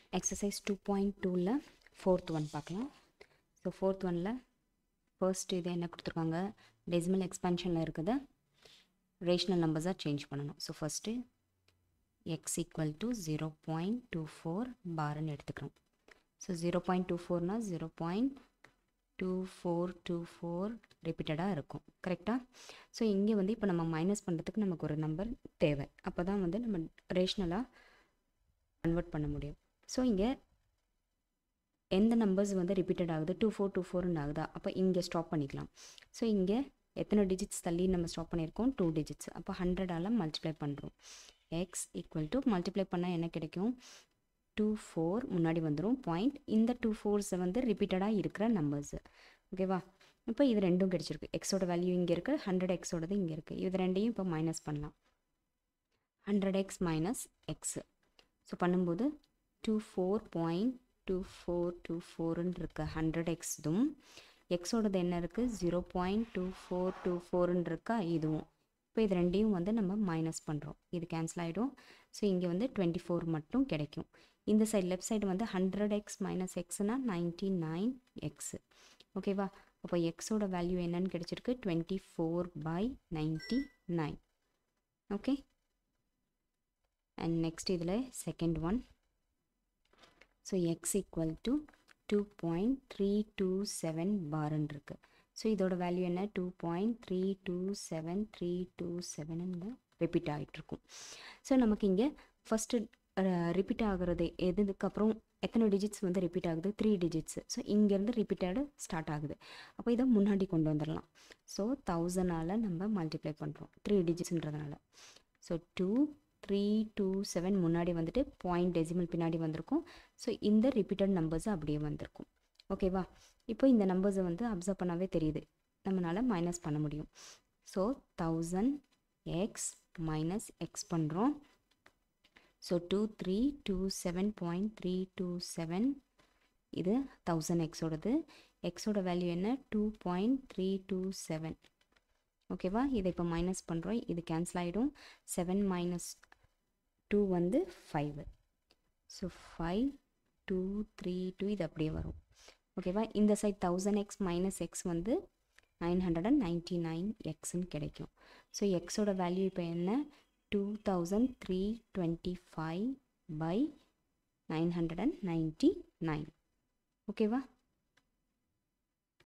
exercise two point டூவில் fourth one பார்க்கலாம் so fourth ஒனில் ஃபர்ஸ்ட் இது என்ன கொடுத்துருக்காங்க டெசிமல் எக்ஸ்பென்ஷனில் இருக்குது ரேஷ்னல் நம்பர்ஸாக சேஞ்ச் பண்ணணும் so first x equal to zero point two four பார்னு எடுத்துக்கிறோம் ஸோ ஜீரோ பாயிண்ட் டூ ஃபோர்னால் zero point two four two four ரிப்பீட்டடாக இருக்கும் கரெக்டாக ஸோ இங்கே வந்து இப்போ நம்ம மைனஸ் பண்ணுறதுக்கு நமக்கு ஒரு நம்பர் தேவை அப்போ தான் வந்து நம்ம ரேஷ்னலாக கன்வெர்ட் பண்ண முடியும் ஸோ இங்கே எந்த நம்பர்ஸ் வந்து ரிப்பீட்டட் ஆகுது டூ ஃபோர் டூ ஃபோர்னு ஆகுதா அப்போ இங்கே ஸ்டாப் பண்ணிக்கலாம் ஸோ இங்கே எத்தனை டிஜிட்ஸ் தள்ளி நம்ம ஸ்டாப் பண்ணியிருக்கோம் டூ டிஜிட்ஸ் அப்போ ஹண்ட்ரடால் மல்டிப்ளை பண்ணுறோம் எக்ஸ் ஈக்குவல் டு மல்டிப்ளை பண்ணால் என்ன கிடைக்கும் டூ ஃபோர் முன்னாடி வந்துடும் பாயிண்ட் இந்த டூ ஃபோர்ஸை வந்து ரிப்பீட்டடாக இருக்கிற நம்பர்ஸு ஓகேவா இப்போ இது ரெண்டும் கிடச்சிருக்கு எக்ஸோட வேல்யூ இங்கே இருக்குது ஹண்ட்ரட் எக்ஸோடது இங்கே இருக்குது இது ரெண்டையும் இப்போ மைனஸ் பண்ணலாம் hundred x minus x so பண்ணும்போது two four point two four two ஃபோருன்னு இருக்கு ஹண்ட்ரட் எக்ஸும் எக்ஸோடது என்ன இருக்குது zero point two four two ஃபோருன்னு இருக்கா இதுவும் இப்போ இது ரெண்டையும் வந்து நம்ம மைனஸ் பண்ணுறோம் இது கேன்சல் ஆகிடும் ஸோ இங்கே வந்து டுவெண்ட்டி ஃபோர் மட்டும் கிடைக்கும் இந்த சைடு லெஃப்ட் சைடு வந்து ஹண்ட்ரட் எக்ஸ் மைனஸ் எக்ஸ்னால் நைன்ட்டி நைன் எக்ஸு ஓகேவா அப்போ எக்ஸோட வேல்யூ என்னன்னு கிடச்சிருக்கு twenty four by ninety nine okay and next இதில் second one so x equal to two point three two seven பார்ன்னு இருக்குது ஸோ இதோட வேல்யூ என்ன two point three two seven three two seven repeat ஆகிட்டுருக்கும் so நமக்கு இங்கே first repeat ஆகிறது எதுக்கப்புறம் எத்தனை டிஜிட்ஸ் வந்து ரிப்பீட் ஆகுது த்ரீ டிஜிட்ஸு ஸோ இங்கேருந்து ரிப்பீட்டடு ஸ்டார்ட் ஆகுது அப்போ இதை முன்னாடி கொண்டு வந்துடலாம் ஸோ தௌசண்டால் நம்ம மல்டிப்ளை பண்ணுறோம் த்ரீ டிஜிட்ஸ்ன்றதுனால so two three two seven முன்னாடி வந்துட்டு பாயிண்ட் டெசிமல் பின்னாடி வந்திருக்கும் ஸோ இந்த ரிப்பீட்டட் நம்பர்ஸ் அப்படியே வந்திருக்கும் ஓகேவா இப்போ இந்த நம்பர்ஸை வந்து அப்சர்வ் பண்ணாவே தெரியுது நம்மளால் மைனஸ் பண்ண முடியும் so thousand x minus x பண்ணுறோம் so two three two seven point three two seven இது தௌசண்ட் எக்ஸோடது எக்ஸோட வேல்யூ என்ன two point three two seven ஓகேவா இதை இப்போ மைனஸ் பண்ணுறோம் இது கேன்சல் ஆகிடும் செவன் மைனஸ் டூ வந்து five so five two three two இது அப்படியே வரும் ஓகேவா இந்த side thousand x minus x வந்து nine hundred and ninety nine எக்ஸ்ன்னு கிடைக்கும் ஸோ எக்ஸோட வேல்யூ இப்போ என்ன two thousand three twenty five by nine hundred and ninety nine ஓகேவா